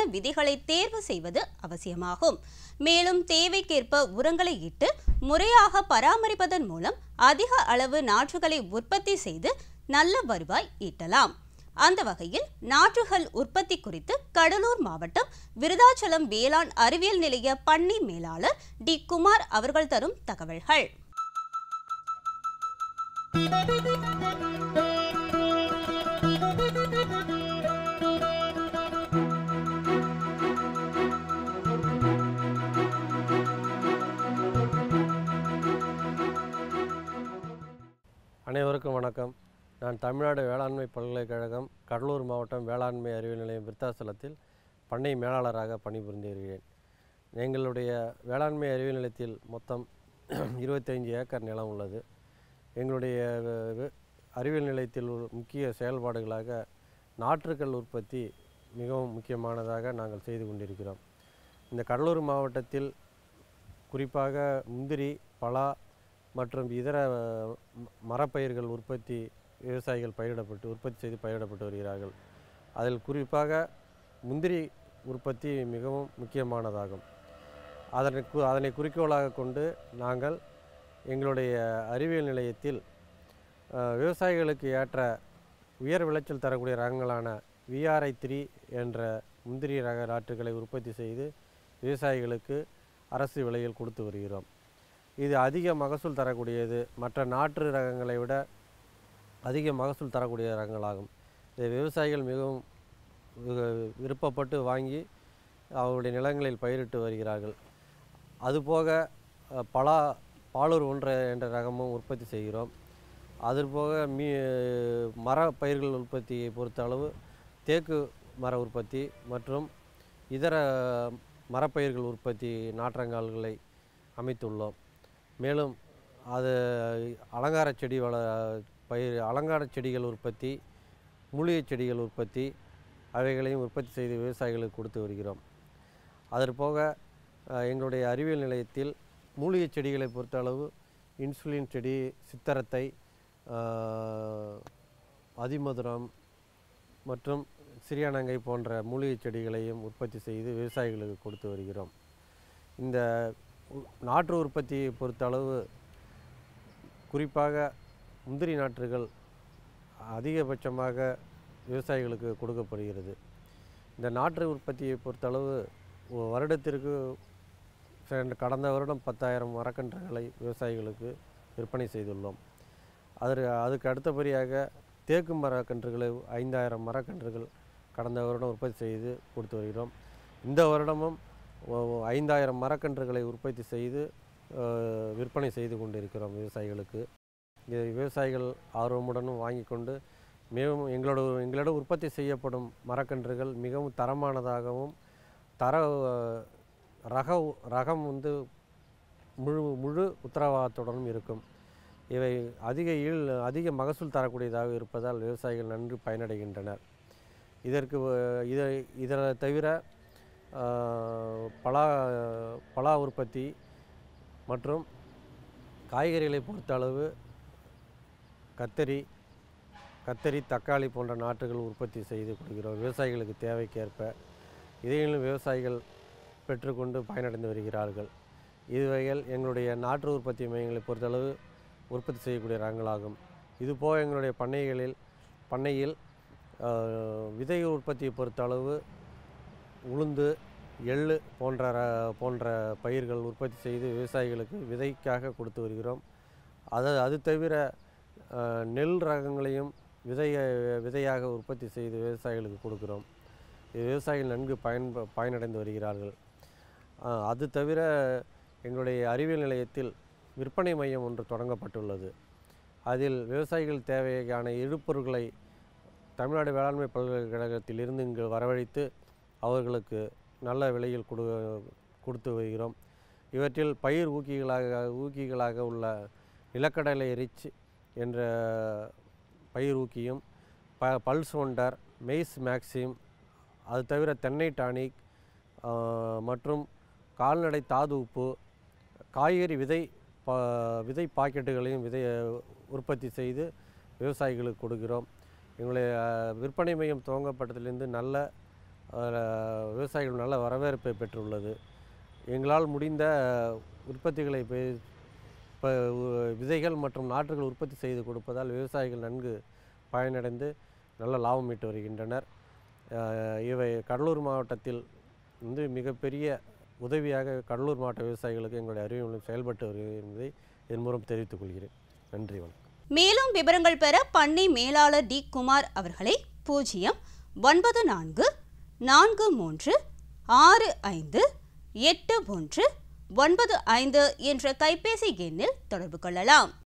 விதைகளை தேர்வு செய்வது அவசியமாகும் மேலும் தேவைக்கேற்ப உரங்களை இட்டு முறையாக பராமரிப்பதன் மூலம் அதிக அளவு நாற்றுகளை உற்பத்தி செய்து நல்ல வருவாய் ஈட்டலாம் அந்த வகையில் நாற்றுகள் உற்பத்தி குறித்து கடலூர் மாவட்டம் விருதாச்சலம் வேளாண் அறிவியல் நிலைய பண்ணை மேலாளர் டி குமார் அவர்கள் தரும் தகவல்கள் அனைவருக்கும் வணக்கம் நான் தமிழ்நாடு வேளாண்மை பல்கலைக்கழகம் கடலூர் மாவட்டம் வேளாண்மை அறிவியல் நிலையம் விருத்தாசலத்தில் பண்ணை மேலாளராக பணிபுரிந்து வருகிறேன் எங்களுடைய வேளாண்மை அறிவியல் நிலையத்தில் மொத்தம் இருபத்தைந்து ஏக்கர் நிலம் உள்ளது எங்களுடைய வ- வ- அறிவியல் நிலையத்தில் உள்ள முக்கிய செயல்பாடுகளாக நாற்றுக்கள் உற்பத்தி மிகவும் முக்கியமானதாக நாங்கள் செய்து கொண்டிருக்கிறோம் இந்த கடலூர் மாவட்டத்தில் குறிப்பாக முந்திரி பலா மற்றும் இதர அஹ், ம- மரப்பயிர்கள் உற்பத்தி விவசாயிகள் பயிரிடப்பட்டு உற்பத்தி செய்து பயிரிடப்பட்டு வருகிறார்கள் அதில் குறிப்பாக முந்திரி உற்பத்தி மிகவும் முக்கியமானதாகும் அதனை கு அதனை குறிக்கோளாக கொண்டு நாங்கள் எங்களுடைய அறிவியல் நிலையத்தில் அஹ், விவசாயிகளுக்கு ஏற்ற உயர் விளைச்சல் தரக்கூடிய ரகங்களான விஆர்ஐ த்ரீ என்ற முந்திரி ரக நாற்றுகளை உற்பத்தி செய்து விவசாயிகளுக்கு அரசு விலையில் கொடுத்து வருகிறோம் இது அதிக மகசூல் தரக்கூடியது மற்ற நாற்று ரகங்களை விட அதிக மகசூல் தரக்கூடிய ரகங்களாகும் இதை விவசாயிகள் மிகவும் வி- விருப்பப்பட்டு வாங்கி அவருடைய நிலங்களில் பயிரிட்டு வருகிறார்கள் அதுபோக அஹ், பலா பாலூர் ஒன்ற என்ற ரகமும் உற்பத்தி செய்கிறோம் அதுபோக மீ மர பயிர்கள் உற்பத்தியை பொறுத்த அளவு தேக்கு மர உற்பத்தி மற்றும் இதர மரப்பயிர்கள் உற்பத்தி நாற்றங்கால்களை அமைத்துள்ளோம் மேலும் அது அலங்கார செடி வள பயிர் அலங்கார செடிகள் உற்பத்தி மூலிகை செடிகள் உற்பத்தி அவைகளையும் உற்பத்தி செய்து விவசாயிகளுக்கு கொடுத்து வருகிறோம் அதற்போக அஹ், எங்களுடைய அறிவியல் நிலையத்தில் மூலிகை செடிகளை பொறுத்தளவு இன்சுலின் செடி சித்தரத்தை அஹ், அதிமதுரம் மற்றும் சிறியானங்கை போன்ற மூலிகை செடிகளையும் உற்பத்தி செய்து விவசாயிகளுக்கு கொடுத்து வருகிறோம் இந்த உ- நாற்று உற்பத்தியை பொறுத்தளவு குறிப்பாக முந்திரி நாற்றுகள் அதிகபட்சமாக விவசாயிகளுக்கு கொடுக்கப்படுகிறது இந்த நாற்று உற்பத்தியை பொறுத்தளவு ஒ- வருடத்திற்கு சென்ற கடந்த வருடம் பத்தாயிரம் மரக்கன்றுகளை விவசாயிகளுக்கு விற்பனை செய்துள்ளோம் அது அதுக்கு அடுத்தபடியாக தேக்கு மரக்கன்றுகளை ஐந்தாயிரம் மரக்கன்றுகள் கடந்த வருடம் உற்பத்தி செய்து கொடுத்து வருகிறோம் இந்த வருடமும் ஒ- ஒ- ஐந்தாயிரம் மரக்கன்றுகளை உற்பத்தி செய்து அஹ், விற்பனை செய்து கொண்டிருக்கிறோம் விவசாயிகளுக்கு இது விவசாயிகள் ஆர்வமுடனும் வாங்கி கொண்டு மிகவும் எங்களோட எங்களிடம் உற்பத்தி செய்யப்படும் மரக்கன்றுகள் மிகவும் தரமானதாகவும் தர அஹ், ரக ரகம் வந்து முழு முழு உத்தரவாதத்துடனும் இருக்கும் இவை அதிக ஈல் அதிக மகசூல் தரக்கூடியதாக இருப்பதால் விவசாயிகள் நன்கு பயனடைகின்றனர் இதற்கு வ- இதை இதை தவிர ஆஹ், பலா பலா உற்பத்தி மற்றும் காய்கறிகளை பொறுத்த அளவு கத்தரி கத்தரி தக்காளி போன்ற நாற்றுகள் உற்பத்தி செய்து கொடுக்கிறோம் விவசாயிகளுக்கு தேவைக்கேற்ப இதையும் விவசாயிகள் பெற்றுக்கொண்டு பயனடைந்து வருகிறார்கள் இதுவைகள் எங்களுடைய நாற்று உற்பத்தி மையங்களை பொறுத்தளவு உற்பத்தி செய்யக்கூடிய ரகங்களாகும் இதுபோக எங்களுடைய பண்ணைகளில் பண்ணையில் ஆஹ், விதை உற்பத்தியை பொறுத்தளவு உளுந்து எள்ளு போன்ற ர- போன்ற பயிர்கள் உற்பத்தி செய்து விவசாயிகளுக்கு விதைக்காக கொடுத்து வருகிறோம் அது அது தவிர அஹ், நெல் ரகங்களையும் விதைய விதையாக உற்பத்தி செய்து விவசாயிகளுக்கு கொடுக்கிறோம் இது விவசாயிகள் நன்கு பயன் பயனடைந்து வருகிறார்கள் அஹ், அது தவிர எங்களுடைய அறிவியல் நிலையத்தில் விற்பனை மையம் ஒன்று தொடங்கப்பட்டுள்ளது அதில் விவசாயிகள் தேவையான இழுப்பொருட்களை தமிழ்நாடு வேளாண்மை பல்கலைக்கழகத்திலிருந்து இங்கு வரவழைத்து அவர்களுக்கு நல்ல விலையில் கொடு கொடுத்து வருகிறோம் இவற்றில் பயிர் ஊக்கிகளாக ஊக்கிகளாக உள்ள நிலக்கடலை ரிச் என்ற பயிர் ஊக்கியும் ப பல்ஸ் ஒண்டர் மெய்ஸ் மேக்சிம் அது தவிர தென்னை டானிக் ஆஹ், மற்றும் கால்நடை தாது உப்பு காய்கறி விதை பா விதை பாக்கெட்டுகளையும் விதை உற்பத்தி செய்து விவசாயிகளுக்கு கொடுக்கிறோம் எங்களுடைய அஹ், விற்பனை மையம் துவங்கப்பட்டதிலிருந்து நல்ல அஹ், விவசாயிகள் நல்ல வரவேற்பை பெற்றுள்ளது எங்களால் முடிந்த உற்பத்திகளை பெ- இப்போ விதைகள் மற்றும் நாற்றுகள் உற்பத்தி செய்து கொடுப்பதால் விவசாயிகள் நன்கு பயனடைந்து நல்ல லாபம் ஈட்டு வருகின்றனர் அஹ், இவை கடலூர் மாவட்டத்தில் வந்து மிகப்பெரிய உதவியாக கடலூர் மாவட்ட விவசாயிகளுக்கு எங்களுடைய அறிவு நிலையம் செயல்பட்டு வருகிறது என்பதை இதன் மூலம் தெரிவித்துக் கொள்கிறேன் நன்றி வணக்கம் மேலும் விவரங்கள் பெற பண்ணை மேலாளர் டி குமார் அவர்களை பூஜ்ஜியம் ஒன்பது நான்கு நான்கு மூன்று ஆறு ஐந்து எட்டு ஒன்று ஒன்பது ஐந்து என்ற கைபேசி எண்ணில் தொடர்பு கொள்ளலாம்